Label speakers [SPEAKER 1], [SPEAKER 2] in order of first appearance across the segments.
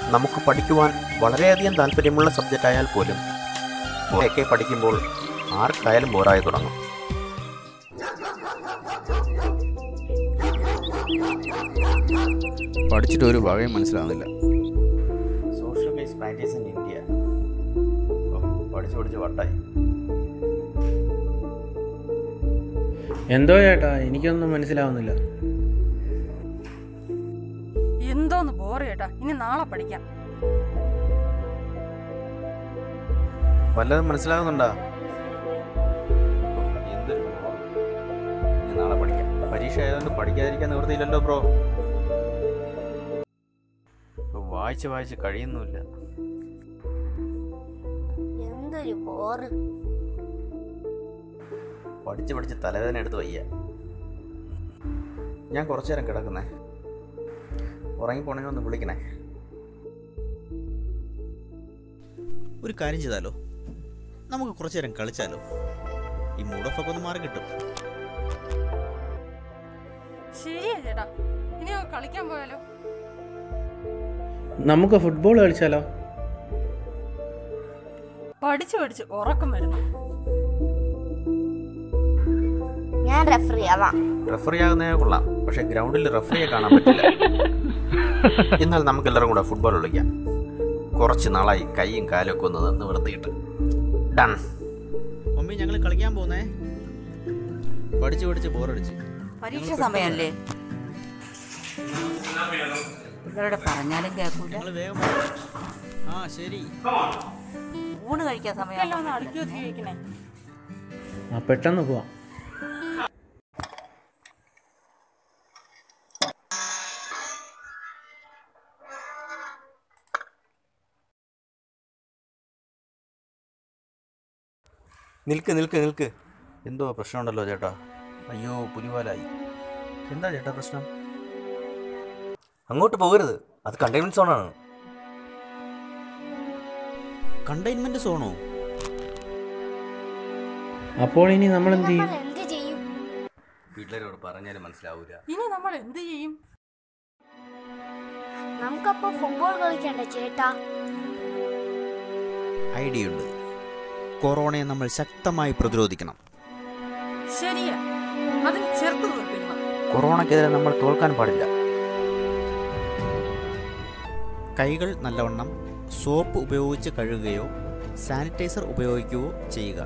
[SPEAKER 1] നമുക്ക് പഠിക്കുവാൻ വളരെയധികം താല്പര്യമുള്ള സബ്ജക്റ്റ് ആയാൽ പോലും ഒക്കെ പഠിക്കുമ്പോൾ ആർക്കായാലും ബോറായി തുടങ്ങും
[SPEAKER 2] പഠിച്ചിട്ട് ഒരു വകയും മനസ്സിലാവുന്നില്ല
[SPEAKER 1] social base practice in India പഠിച്ച് പഠിച്ച് വട്ടായി
[SPEAKER 3] എന്തോ ചേട്ടാ എനിക്കൊന്നും മനസ്സിലാവുന്നില്ല
[SPEAKER 4] എന്തോന്ന് ബോറ് ചേട്ടാ ഇനി നാളെ പഠിക്കാം
[SPEAKER 1] വല്ലതും മനസ്സിലാകുന്നുണ്ടോ എന്തൊരു bore. ഇനി നാളെ പഠിക്കാം പരീക്ഷ ആയതുകൊണ്ട് പഠിക്കാതിരിക്കാൻ നിവൃത്തിയില്ലല്ലോ ബ്രോ വായിച്ച് വായിച്ച് കഴിയുന്നുമില്ല
[SPEAKER 5] എന്തൊരു ബോറ്
[SPEAKER 1] പഠിച്ച് പഠിച്ച് തലവേദന എടുത്ത് വയ്യ ഞാൻ കുറച്ചു നേരം കിടക്കുന്നേ ഉറങ്ങിപ്പോണേ ഒന്ന് വിളിക്കണേ
[SPEAKER 6] ഒരു കാര്യം ചെയ്താലോ നമുക്ക് കുറച്ചു നേരം കളിച്ചാലോ ഈ മൂഡ് ഓഫ് ഒക്കെ ഒന്ന് മാറി കിട്ടും
[SPEAKER 4] ശരിയാ ചേട്ടാ ഇനി നമുക്ക് കളിക്കാൻ പോയാലോ
[SPEAKER 3] നമുക്ക് ഫുട്ബോൾ കളിച്ചാലോ
[SPEAKER 4] പഠിച്ചു പഠിച്ച് ഉറക്കം വരുന്നു
[SPEAKER 5] ഞാൻ റെഫറി ആവാം
[SPEAKER 1] റെഫറി ആകുന്നതിനെ കൊള്ളാം പക്ഷെ ഗ്രൗണ്ടിൽ റെഫറിയെ കാണാൻ പറ്റില്ല എന്നാൽ നമുക്ക് എല്ലാവരും കൂടെ ഫുട്ബോൾ കളിക്കാം കുറച്ച് നാളായി കൈയും കാലും ഒക്കെ ഒന്ന് നിന്ന് വൃത്തിയിട്ട് ഡൺ
[SPEAKER 6] മമ്മി ഞങ്ങൾ കളിക്കാൻ പോകുന്നേ പഠിച്ച് പഠിച്ച് ബോറടിച്ച്
[SPEAKER 7] പരീക്ഷ സമയമല്ലേ ഇവരുടെ പറഞ്ഞാലും കേൾക്കൂല
[SPEAKER 6] ഞങ്ങൾ വേഗം വാ. ആ ശരി
[SPEAKER 7] ഊണ് കഴിക്കാൻ
[SPEAKER 4] എല്ലാം ഒന്ന്
[SPEAKER 7] സമയം
[SPEAKER 4] അടുക്കി ഒതുക്കി വെക്കണേ
[SPEAKER 3] ആ പെട്ടെന്ന് പോവാം
[SPEAKER 1] നിൽക്ക് നിൽക്ക് നിൽക്ക് എന്തോ പ്രശ്നമുണ്ടല്ലോ ചേട്ടാ അയ്യോ പുലിവാലായി എന്താ ചേട്ടാ പ്രശ്നം അങ്ങോട്ട് പോകരുത് അത് കണ്ടെയ്ൻമെന്റ് സോണാണ്
[SPEAKER 6] കണ്ടെയ്ൻമെന്റ് സോണോ
[SPEAKER 3] അപ്പോൾ ഇനി നമ്മൾ എന്ത് ചെയ്യും
[SPEAKER 5] നമ്മൾ എന്ത് ചെയ്യും
[SPEAKER 1] പിള്ളേരോട് പറഞ്ഞാലും മനസ്സിലാവൂല
[SPEAKER 4] ഇനി നമ്മൾ എന്ത് ചെയ്യും
[SPEAKER 5] നമുക്കപ്പോ ഫുട്ബോൾ കളിക്കണ്ടേ ചേട്ടാ
[SPEAKER 6] ഐഡിയ ഉണ്ട് കൊറോണയെ നമ്മൾ ശക്തമായി പ്രതിരോധിക്കണം
[SPEAKER 4] ശരിയാ അതിന് ചെറുത്ത് നിർത്തിക്കണം
[SPEAKER 1] കൊറോണയ്ക്കെതിരെ നമ്മൾ തോൽക്കാൻ പാടില്ല
[SPEAKER 6] കൈകൾ നല്ലവണ്ണം സോപ്പ് ഉപയോഗിച്ച് കഴുകുകയോ സാനിറ്റൈസർ ഉപയോഗിക്കുകയോ ചെയ്യുക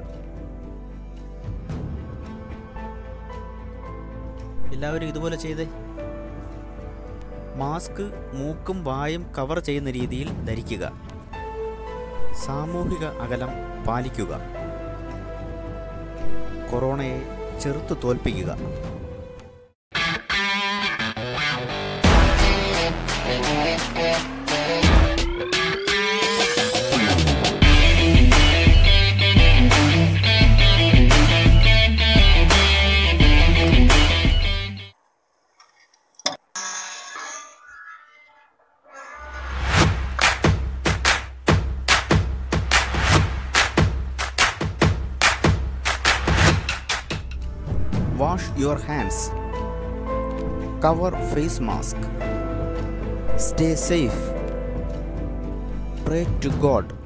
[SPEAKER 6] എല്ലാവരും ഇതുപോലെ ചെയ്തേ മാസ്ക് മൂക്കും വായും കവർ ചെയ്യുന്ന രീതിയിൽ ധരിക്കുക സാമൂഹിക അകലം പാലിക്കുക കൊറോണയെ ചെറുത്തു തോൽപ്പിക്കുക Wash your hands. Cover face mask. Stay safe. Pray to God